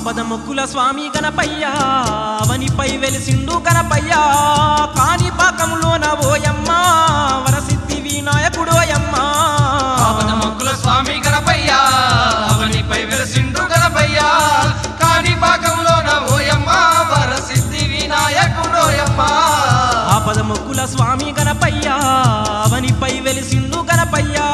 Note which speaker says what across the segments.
Speaker 1: ఆపద మొక్కుల స్వామి గణపయ్యా అవనిపై వెలిసిండు గణపయ్యా కాని పాకంలోన ఓయమ్మ వరసిద్ధి వినాయకుడోయమ్మ
Speaker 2: ఆపద మొక్కుల స్వామి గణపయ్య అవనిపై వెలసిండు గణపయ్య కాని పాకంలోన ఓయమ్మ వరసిద్ధి వినాయకుడోయమ్మ
Speaker 1: ఆపద మొక్కుల స్వామి గణపయ్యా అవనిపై వెలిసిండు గణపయ్యా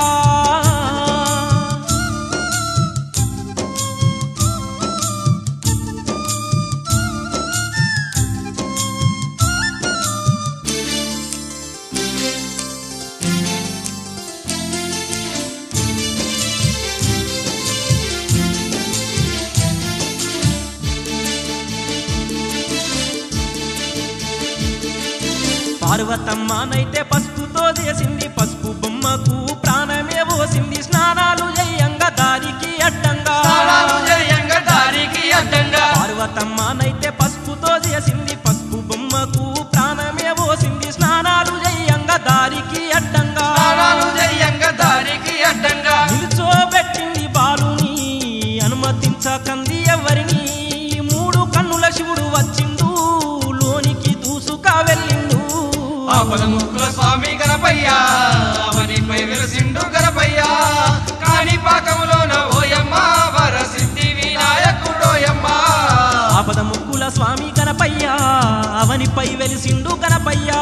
Speaker 1: పార్వతమ్మనైతే పసుపుతో చేసింది పసుపు బొమ్మకు ప్రాణమే పోసింది స్నానాలు చేయంగా దారికి అడ్డంగా
Speaker 2: స్నానాలు చేయంగా దారికి అడ్డంగా
Speaker 1: పార్వతమ్మనైతే పసుపుతో చేసింది పసుపు బొమ్మకు ప్రాణమే పోసింది స్నానాలు చేయంగా దారికి అడ్డంగా
Speaker 2: స్నానాలు చేయంగా దారికి అడ్డంగా
Speaker 1: నిల్చోబెట్టింది బాలుని అనుమతించకంది ఎవరిని మూడు కన్నుల శివుడు వచ్చిండు లోనికి దూసుక వెళ్ళిండు
Speaker 2: ఆపద ముక్కుల స్వామి గణపయ్య అవనిపై వెలసిండు గణపయ్య కాని పాకంలోన ఓయమ్మ వరసిద్ధి వినాయకుడోయమ్మ
Speaker 1: ఆపద ముక్కుల స్వామి గణపయ్యా అవనిపై వెలిసిండు గణపయ్యా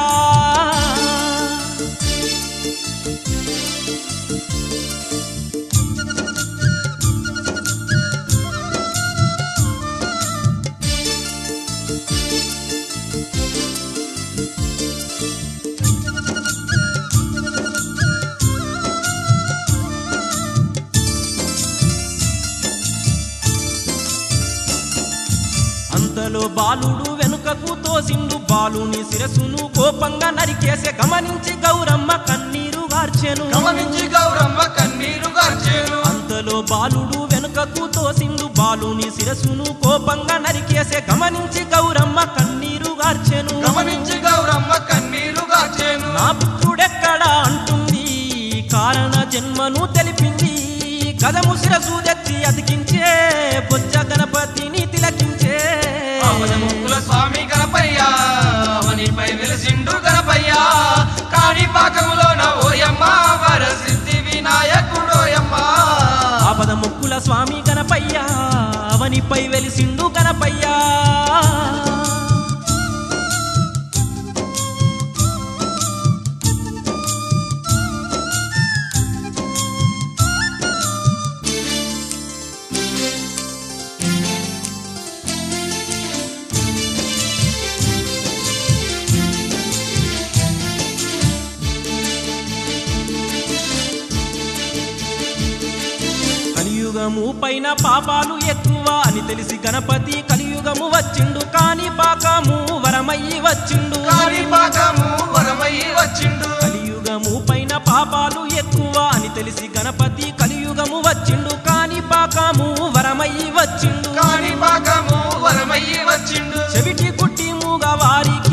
Speaker 1: అంతలో బాలుడు వెనుకకు తోసిండు బాలుని శిరసును కోపంగా నరికేసే గమనించి గౌరమ్మ కన్నీరు గార్చెను
Speaker 2: గమనించి గౌరమ్మ కన్నీరు గార్చేను
Speaker 1: అంతలో బాలుడు వెనుకకు తోసిండు బాలుని శిరసును కోపంగా నరికేసే గమనించి గౌరమ్మ కన్నీరు గార్చెను
Speaker 2: గమనించి గౌరమ్మ కన్నీరు గార్చేను
Speaker 1: నా పుత్రుడెక్కడా అంటుంది కారణ జన్మను తెలిపింది కదము శిరసు తెచ్చి అతికించే బొజ్జ గణపతిని తిలకించే
Speaker 2: ఆపద ముక్కుల స్వామి గణపయ్య అవనిపై వెలసిండు గణపయ్య కాని పాకంలోన ఓయమ్మ వరసిద్ధి వినాయకుడోయమ్మ
Speaker 1: ఆపద ముక్కుల స్వామి గణపయ్యా అవనిపై వెలిసిండు గణపయ్యా కలియుగము పైన పాపాలు ఎక్కువ అని తెలిసి గణపతి కలియుగము వచ్చిండు కాని పాకము వరమయ్యి వచ్చిండు
Speaker 2: కాని పాకము వరమై వచ్చిండు
Speaker 1: కలియుగము పైన పాపాలు ఎక్కువ అని తెలిసి గణపతి కలియుగము వచ్చిండు కాని పాకము వరమయ్యి వచ్చిండు
Speaker 2: కాని పాకము వరమై వచ్చిండు
Speaker 1: చెవిటి కుట్టి మూగ వారికి